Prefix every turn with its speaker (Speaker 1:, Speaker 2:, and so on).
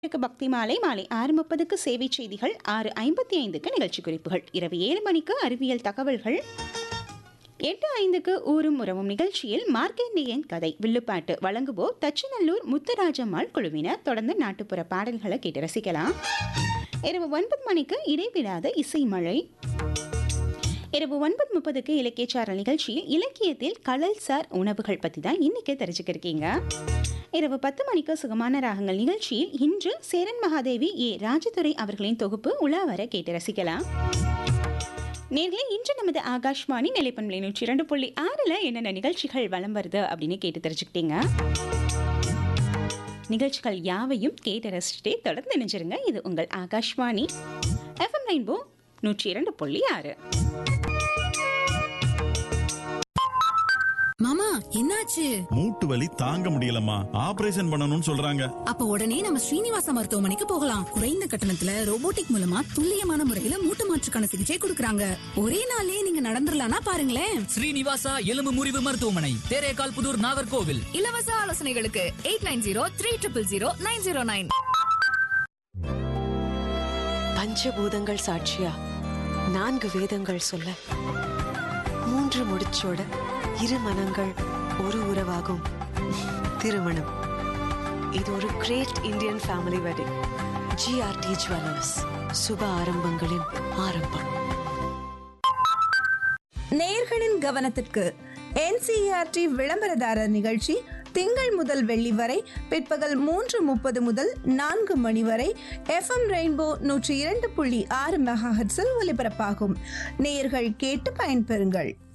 Speaker 1: க்கு பக்தி மாலை மாலை ஆறு முப்பதுக்கு சேவை செய்திகள் ஆறு ஐம்பத்தி ஐந்துக்கு நிகழ்ச்சி குறிப்புகள் இரவு ஏழு மணிக்கு அறிவியல் தகவல்கள் எட்டு ஐந்துக்கு ஊரும் உறவும் நிகழ்ச்சியில் மார்க்கேண்டியன் கதை வில்லுப்பாட்டு வழங்குவோர் தச்சநல்லூர் முத்துராஜம்மாள் குழுவினர் தொடர்ந்து நாட்டுப்புற பாடல்களை கேட்டு ரசிக்கலாம் இரவு ஒன்பது மணிக்கு இடைவிடாத இசை மழை இரவு ஒன்பது முப்பதுக்கு இலக்கியச்சாரல் நிகழ்ச்சியில் இலக்கியத்தில் கடல்சார் உணவுகள் பற்றி தான் இன்னைக்கு தெரிஞ்சுக்க இருக்கீங்க இரவு பத்து மணிக்கு சுகமான ராகங்கள் நிகழ்ச்சியில் இன்று சேரன் மகாதேவி ஏ ராஜதுரை அவர்களின் தொகுப்பு உலாவர கேட்டு ரசிக்கலாம் நேர்களே இன்று நமது ஆகாஷ்வாணி நிலைப்பண்பலை நூற்றி இரண்டு புள்ளி ஆறில் என்னென்ன நிகழ்ச்சிகள் வலம் வருது அப்படின்னு கேட்டு தெரிஞ்சுக்கிட்டீங்க நிகழ்ச்சிகள் யாவையும் கேட்டு ரசிச்சுட்டே தொடர்ந்து நினைச்சிருங்க இது உங்கள் ஆகாஷ்வாணி எஃப்எம் ரெயின்போ நூற்றி இரண்டு புள்ளி ஆறு
Speaker 2: மாமா என்னாச்சு
Speaker 3: மூட்டு வலி தாங்க முடியலம்மா ஆபரேஷன் பண்ணணும்னு சொல்றாங்க
Speaker 2: அப்ப உடனே நம்ம ஸ்ரீனிவாச மருத்துவமனைக்கு போகலாம் குறைந்த கட்டணத்துல ரோபோட்டிக் மூலமா துல்லியமான முறையில மூட்டு மாற்றுக்கான சிகிச்சை கொடுக்கறாங்க ஒரே நாள்லயே நீங்க நடந்துடலாம்னா பாருங்களேன்
Speaker 4: ஸ்ரீனிவாசா எலும்பு முறிவு மருத்துவமனை தேரேகால் புதூர் நாகர்கோவில்
Speaker 5: இலவச ஆலோசனைகளுக்கு eight nine zero three triple zero nine zero nine
Speaker 6: பஞ்சபூதங்கள் சாட்சியா நான்கு வேதங்கள் சொல்ல மூன்று முடிச்சோட இரு மனங்கள் ஒரு உறவாகும் திருமணம் இது ஒரு great Indian family wedding GRT jewellers சுப ஆரம்பங்களின் ஆரம்பம்
Speaker 7: நேயர்களின் கவனத்திற்கு என்சிஆர்டி விளம்பரதாரர் நிகழ்ச்சி திங்கள் முதல் வெள்ளி வரை பிற்பகல் மூன்று முப்பது முதல் நான்கு மணி வரை எஃப்எம் ரெயின்போ நூற்றி இரண்டு புள்ளி ஆறு மெகாஹெட்ஸில் ஒலிபரப்பாகும் நேயர்கள் கேட்டு பயன்பெறுங்கள்